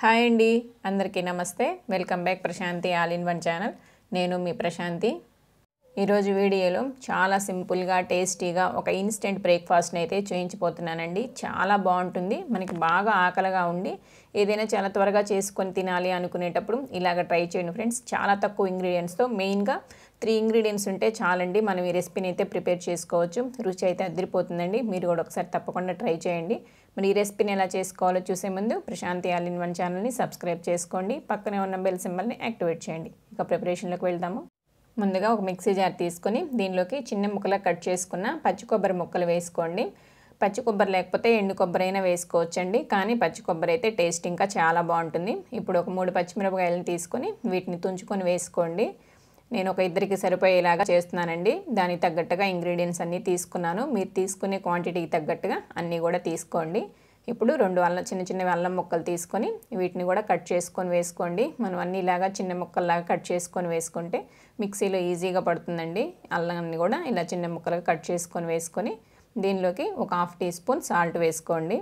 hi అండి అందరికీ నమస్తే welcome back Prashanti all in one channel నేను మీ ప్రశాంతి ఈరోజు వీడియోలో చాలా సింపుల్గా టేస్టీగా ఒక ఇన్స్టెంట్ బ్రేక్ఫాస్ట్ని అయితే చేయించిపోతున్నానండి చాలా బాగుంటుంది మనకి బాగా ఆకలిగా ఉండి ఏదైనా చాలా త్వరగా చేసుకొని తినాలి అనుకునేటప్పుడు ఇలాగ ట్రై చేయండి ఫ్రెండ్స్ చాలా తక్కువ ఇంగ్రీడియంట్స్తో మెయిన్గా త్రీ ఇంగ్రీడియంట్స్ ఉంటే చాలండి మనం ఈ రెసిపీని అయితే ప్రిపేర్ చేసుకోవచ్చు రుచి అయితే అదిరిపోతుందండి మీరు కూడా ఒకసారి తప్పకుండా ట్రై చేయండి మరి ఈ రెసిపీని ఎలా చేసుకోవాలో చూసే ముందు ప్రశాంతి ఆల్ ఇన్ వన్ ఛానల్ని సబ్స్క్రైబ్ చేసుకోండి పక్కనే ఉన్న బెల్ సింబల్ని యాక్టివేట్ చేయండి ఇక ప్రిపరేషన్లోకి వెళ్దాము ముందుగా ఒక మిక్సీ జార్ తీసుకొని దీనిలోకి చిన్న ముక్కలా కట్ చేసుకున్న పచ్చి కొబ్బరి ముక్కలు వేసుకోండి పచ్చి కొబ్బరి లేకపోతే ఎండు కొబ్బరి అయినా వేసుకోవచ్చండి కానీ పచ్చి కొబ్బరి అయితే టేస్ట్ ఇంకా చాలా బాగుంటుంది ఇప్పుడు ఒక మూడు పచ్చిమిరపకాయలను తీసుకొని వీటిని తుంచుకొని వేసుకోండి నేను ఒక ఇద్దరికి సరిపోయేలాగా చేస్తున్నానండి దానికి తగ్గట్టుగా ఇంగ్రీడియంట్స్ అన్నీ తీసుకున్నాను మీరు తీసుకునే క్వాంటిటీకి తగ్గట్టుగా అన్నీ కూడా తీసుకోండి ఇప్పుడు రెండు అల్లం చిన్న చిన్న అల్లం ముక్కలు తీసుకొని వీటిని కూడా కట్ చేసుకొని వేసుకోండి మనం అన్ని ఇలాగా చిన్న ముక్కల్లాగా కట్ చేసుకొని వేసుకుంటే మిక్సీలో ఈజీగా పడుతుందండి అల్లాన్ని కూడా ఇలా చిన్న ముక్కలుగా కట్ చేసుకొని వేసుకొని దీనిలోకి ఒక హాఫ్ టీ స్పూన్ సాల్ట్ వేసుకోండి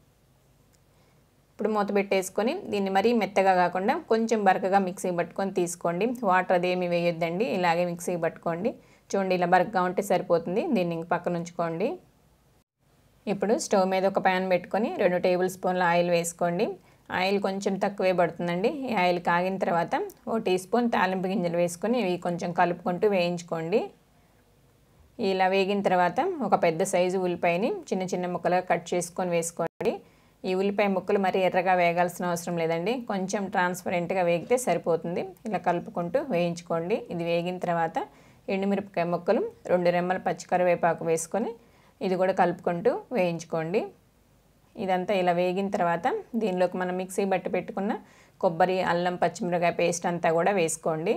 ఇప్పుడు మూత పెట్టేసుకొని దీన్ని మరీ మెత్తగా కాకుండా కొంచెం బరకగా మిక్సీ పట్టుకొని తీసుకోండి వాటర్ అదేమి వేయొద్దండి ఇలాగే మిక్సీ పట్టుకోండి చూడండి ఇలా బరకగా ఉంటే సరిపోతుంది దీన్ని ఇంక పక్కన ఉంచుకోండి ఇప్పుడు స్టవ్ మీద ఒక ప్యాన్ పెట్టుకొని రెండు టేబుల్ స్పూన్ల ఆయిల్ వేసుకోండి ఆయిల్ కొంచెం తక్కువే పడుతుందండి ఈ ఆయిల్ కాగిన తర్వాత ఓ టీ స్పూన్ తాలింపు గింజలు వేసుకొని ఇవి కొంచెం కలుపుకుంటూ వేయించుకోండి ఇలా వేగిన తర్వాత ఒక పెద్ద సైజు ఉల్లిపాయని చిన్న చిన్న ముక్కలుగా కట్ చేసుకొని వేసుకోండి ఈ ఉల్లిపాయ ముక్కలు మరి ఎర్రగా వేగాల్సిన అవసరం లేదండి కొంచెం ట్రాన్స్పరెంట్గా వేగితే సరిపోతుంది ఇలా కలుపుకుంటూ వేయించుకోండి ఇది వేగిన తర్వాత ఎండుమిరపకాయ ముక్కలు రెండు రెమ్మల పచ్చికరివేపాకు వేసుకొని ఇది కూడా కలుపుకుంటూ వేయించుకోండి ఇదంతా ఇలా వేగిన తర్వాత దీనిలోకి మనం మిక్సీ బట్టి పెట్టుకున్న కొబ్బరి అల్లం పచ్చిమిరకాయ పేస్ట్ అంతా కూడా వేసుకోండి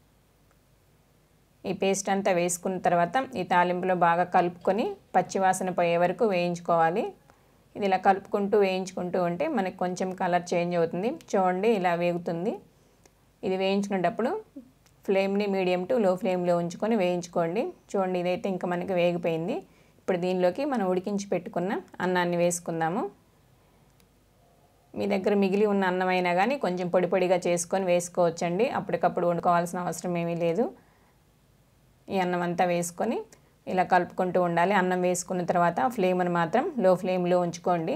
ఈ పేస్ట్ అంతా వేసుకున్న తర్వాత ఈ తాలింపులో బాగా కలుపుకొని పచ్చివాసన పోయే వరకు వేయించుకోవాలి ఇది ఇలా కలుపుకుంటూ వేయించుకుంటూ ఉంటే మనకి కొంచెం కలర్ చేంజ్ అవుతుంది చూడండి ఇలా వేగుతుంది ఇది వేయించుకునేటప్పుడు ఫ్లేమ్ని మీడియం టు లో ఫ్లేమ్లో ఉంచుకొని వేయించుకోండి చూడండి ఇదైతే ఇంకా మనకి వేగిపోయింది ఇప్పుడు దీనిలోకి మనం ఉడికించి పెట్టుకున్న అన్నాన్ని వేసుకుందాము మీ దగ్గర మిగిలి ఉన్న అన్నం అయినా కానీ కొంచెం పొడి పొడిగా చేసుకొని వేసుకోవచ్చండి అప్పటికప్పుడు వండుకోవాల్సిన అవసరం ఏమీ లేదు ఈ అన్నం అంతా వేసుకొని ఇలా కలుపుకుంటూ ఉండాలి అన్నం వేసుకున్న తర్వాత ఫ్లేమ్ని మాత్రం లో ఫ్లేమ్లో ఉంచుకోండి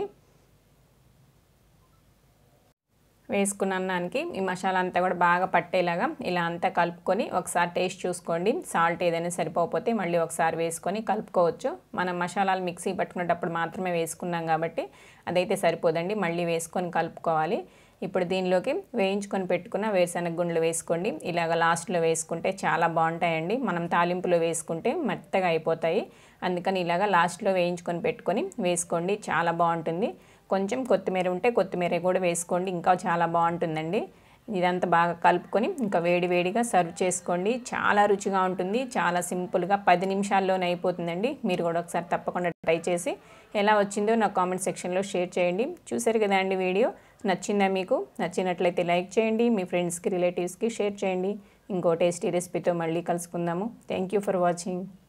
వేసుకున్న అన్నానికి ఈ మసాలా అంతా కూడా బాగా పట్టేలాగా ఇలా అంతా కలుపుకొని ఒకసారి టేస్ట్ చూసుకోండి సాల్ట్ ఏదైనా సరిపోకపోతే మళ్ళీ ఒకసారి వేసుకొని కలుపుకోవచ్చు మనం మసాలాలు మిక్సీ పట్టుకునేటప్పుడు మాత్రమే వేసుకున్నాం కాబట్టి అదైతే సరిపోదండి మళ్ళీ వేసుకొని కలుపుకోవాలి ఇప్పుడు దీనిలోకి వేయించుకొని పెట్టుకున్న వేరుశనగ గుండ్లు వేసుకోండి ఇలాగ లాస్ట్లో వేసుకుంటే చాలా బాగుంటాయండి మనం తాలింపులో వేసుకుంటే మెత్తగా అయిపోతాయి అందుకని ఇలాగ లాస్ట్లో వేయించుకొని పెట్టుకొని వేసుకోండి చాలా బాగుంటుంది కొంచెం కొత్తిమీర ఉంటే కొత్తిమీర కూడా వేసుకోండి ఇంకా చాలా బాగుంటుందండి ఇదంతా బాగా కలుపుకొని ఇంకా వేడి వేడిగా సర్వ్ చేసుకోండి చాలా రుచిగా ఉంటుంది చాలా సింపుల్గా పది నిమిషాల్లోనే అయిపోతుందండి మీరు కూడా ఒకసారి తప్పకుండా ట్రై చేసి ఎలా వచ్చిందో నా కామెంట్ సెక్షన్లో షేర్ చేయండి చూసారు కదా అండి వీడియో నచ్చిందా మీకు నచ్చినట్లయితే లైక్ చేయండి మీ ఫ్రెండ్స్కి రిలేటివ్స్కి షేర్ చేయండి ఇంకో టేస్టీ రెసిపీతో మళ్ళీ కలుసుకుందాము థ్యాంక్ యూ ఫర్ వాచింగ్